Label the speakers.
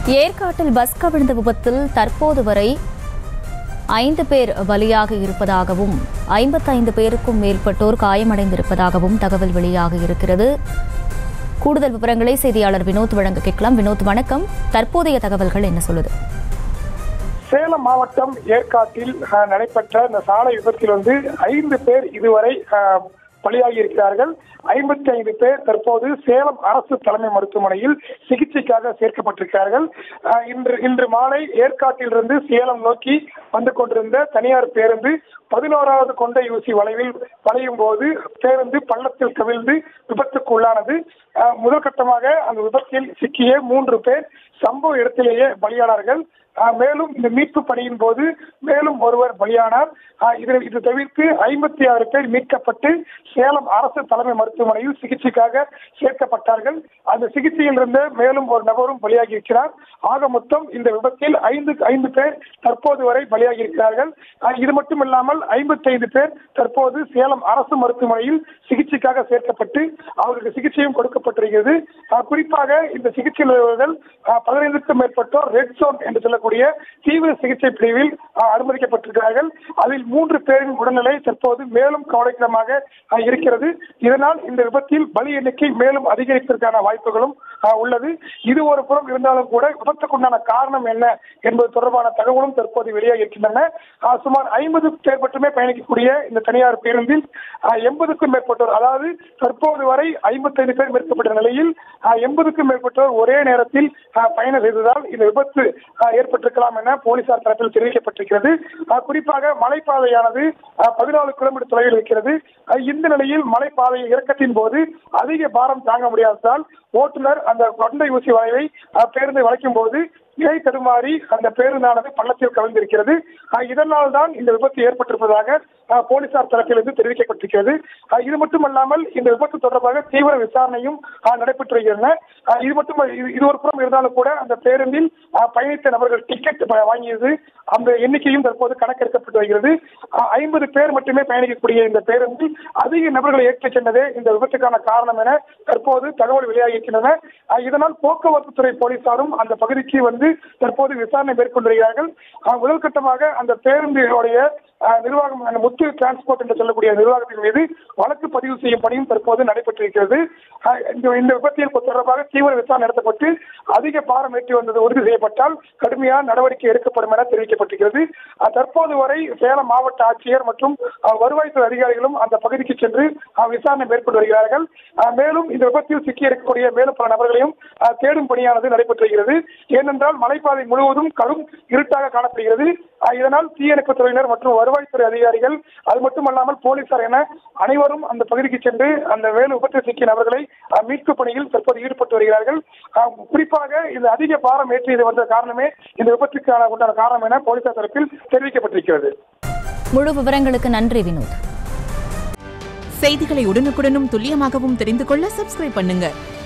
Speaker 1: ஏற்காட்டில் பஸ் கவிழ்ந்த விபத்தில் தற்போது வரை ஐந்து பேர் பலியாக இருப்பதாகவும் ஐம்பத்தைந்து பேருக்கும் மேற்பட்டோர் காயமடைந்திருப்பதாகவும் தகவல் வெளியாக இருக்கிறது கூடுதல் விவரங்களை செய்தியாளர் வினோத் வழங்க கேட்கலாம் வினோத் வணக்கம் தற்போதைய தகவல்கள் என்ன சொல்லுது
Speaker 2: சேலம் மாவட்டம் ஏற்காட்டில் அஹ், நடைபெற்ற இந்த சாலை விபத்தில் வந்து ஐந்து பேர் இதுவரை அஹ், பலியாகி இருக்கிறார்கள் ஐம்பத்தி ஐந்து பேர் தற்போது சேலம் அரசு தலைமை மருத்துவமனையில் சிகிச்சைக்காக சேர்க்கப்பட்டிருக்கிறார்கள் அஹ், இன்று இன்று மாலை ஏற்காட்டிலிருந்து சேலம் நோக்கி வந்து கொண்டிருந்த தனியார் பேருந்து பதினோராவது கொண்டை ஊசி வளைவில் வளையும் போது பேருந்து பள்ளத்தில் கவிழ்ந்து விபத்துக்கு உள்ளானது அஹ், முதல் கட்டமாக அந்த விபத்தில் சிக்கிய மூன்று பேர் சம்பவ இடத்திலேயே பலியானார்கள் ஆஹ் மேலும் இந்த மீட்பு பணியின் போது மேலும் ஒருவர் பலியானார் ஆஹ் இது இது தவிர்த்து ஐம்பத்தி ஆறு பேர் மீட்கப்பட்டு சேலம் அரசு தலைமை மருத்துவமனையில் சிகிச்சைக்காக சேர்க்கப்பட்டார்கள் அந்த சிகிச்சையில் இருந்த மேலும் ஒரு நபரும் பலியாகி இருக்கிறார் ஆக மொத்தம் இந்த விபத்தில் ஐந்து ஐந்து பேர் தற்போது வரை பலியாகி இருக்கிறார்கள் ஆஹ் இது மட்டும் இல்லாமல் ஐம்பத்தி ஐந்து பேர் தற்போது சேலம் அரசு மருத்துவமனையில் சிகிச்சைக்காக சேர்க்கப்பட்டு அவர்களுக்கு சிகிச்சையும் கொடுக்கப்பட்டிருக்கிறது ஆஹ் குறிப்பாக இந்த சிகிச்சையில் உள்ளவர்கள் ஆஹ் பதினைந்துக்கும் மேற்பட்டோர் ரெட் ஜோன் என்று சொல்லக்கூடிய தீவிர சிகிச்சை பிரிவில் ஆஹ் அனுமதிக்கப்பட்டிருக்கிறார்கள் அதில் மூன்று பேரின் உடல்நிலை தற்போது மேலும் கவலைக்கிடமாக ஆஹ் இருக்கிறது இதனால் இந்த விபத்தில் பலி எண்ணிக்கை மேலும் அதிகரிப்பதற்கான வாய்ப்புகளும் ஆஹ் உள்ளது இது ஒரு புறம் இருந்தாலும் கூட விபத்துக்குண்டான காரணம் என்ன என்பது தொடர்பான தகவலும் தற்போது வெளியாகி இருக்கின்றன ஆஹ் சுமார் ஐம்பது பேர் மட்டுமே பயணிக்கக்கூடிய இந்த தனியார் பேருந்தில் எண்பதுக்கும் மேற்பட்டோர் அதாவது தற்போது வரை ஐம்பத்தைந்து பேர் மீட்கப்பட்ட நிலையில் எண்பதுக்கும் மேற்பட்டோர் ஒரே நேரத்தில் ஆஹ் பயணம் செய்ததால் இந்த விபத்து ஆஹ் ஏற்பட்டிருக்கலாம் என போலீசார் தரப்பில் தெரிவிக்கப்பட்டிருக்கிறது ஆஹ் குறிப்பாக மலைப்பாதையானது பதினாலு கிலோமீட்டர் தொலைவில் இருக்கிறது ஆஹ் இந்த நிலையில் மலைப்பாதை இறக்கத்தின் போது அதிக பாரம் தாங்க முடியாததால் ஓட்டுநர் அந்த கொண்டை ஊசி வளைவை ஆஹ் பேருந்தை வளைக்கும் போது நிலை தடுமாறி அந்த பேருந்தானது பள்ளத்தில் கவிழ்ந்திருக்கிறது ஆஹ் இதனால் தான் இந்த விபத்து ஏற்பட்டிருப்பதாக ஆஹ் போலீசார் தரப்பிலிருந்து தெரிவிக்கப்பட்டிருக்கிறது ஆஹ் இது மட்டுமல்லாமல் இந்த விபத்து தொடர்பாக தீவிர விசாரணையும் ஆஹ் நடைபெற்று வருகின்றன ஆஹ் இது மட்டும் இது- இது ஒரு புறம் இருந்தாலும் கூட அந்த பேருந்தில் ஆஹ் பயணித்த நபர்கள் டிக்கெட் ப- வாங்கியது அந்த எண்ணிக்கையும் தற்போது கணக்கெடுக்கப்பட்டு வருகிறது ஐம்பது பேர் மட்டுமே பயணிக்கக்கூடிய இந்த பேருந்தில் அதிக நபர்களை ஏற்றிச் சென்றதே இந்த விபத்துக்கான காரணம் என தற்போது தகவல் வெளியாகி இருக்கின்றன ஆஹ் இதனால் போக்குவரத்து துறை போலீசாரும் அந்த பகுதிக்கு வந்து தற்போது விசாரணை மேற்கொண்டு வருகிறார்கள் ஆஹ் முதல் கட்டமாக அந்த பேருந்துடைய ஆஹ் நிர்வாகம் அந்த முத்து டிரான்ஸ்போர்ட் என்று சொல்லக்கூடிய நிர்வாகத்தின் மீது வழக்கு பதிவு செய்யும் பணியும் தற்போது நடைபெற்றிருக்கிறது ஆஹ் இந்த இந்த விபத்தில் தொடர்பாக தீவிர விசாரணை நடத்தப்பட்டு அதிக பாரம் ஏற்றி வந்தது உறுதி செய்யப்பட்டால் கடுமையான நடவடிக்கை எடுக்கப்படும் என தெரிவிக்கப்பட்டிருக்கிறது ஆஹ் தற்போது வரை சேலம் மாவட்ட ஆட்சியர் மற்றும் ஆஹ் வருவாய்த்துறை அதிகாரிகளும் அந்த பகுதிக்கு சென்று ஆஹ் விசாரணை மேற்கொண்டு வருகிறார்கள் ஆஹ் மேலும் இந்த விபத்தில் சிக்கி இருக்கக்கூடிய மேலும் பல நபர்களையும் ஆஹ் தேடும் பணியானது நடைபெற்று வருகிறது ஏனென்றால் மலைப்பாதை முழுவதும் கடும் இருட்டாக காணப்படுகிறது ஆஹ் இதனால் தீயணைப்புத் துறையினர் மற்றும் வருவாய்த்துறை அதிகாரிகள் அது மட்டுமல்லாமல் போலீசார் என அனைவரும் அந்த பகுதிக்கு சென்று அந்த வேலு விபத்தில் சிக்கிய நபர்களை ஆஹ் மீட்பு பணியில் தற்போது ஈடுபட்டு வருகிறார்கள் ஆஹ் குறிப்பாக இந்த அதிக பாரம் ஏற்றியது வந்த காரணமே இந்த விபத்துக்கான உண்டான காரணம் என போலீசார் தரப்பில் தெரிவிக்கப்பட்டிருக்கிறது
Speaker 1: முழு விவரங்களுக்கு நன்றி வினோத்
Speaker 3: செய்திகளை உடனுக்குடனும் துல்லியமாகவும் தெரிந்து கொள்ள சப்ஸ்கிரைப் பண்ணுங்க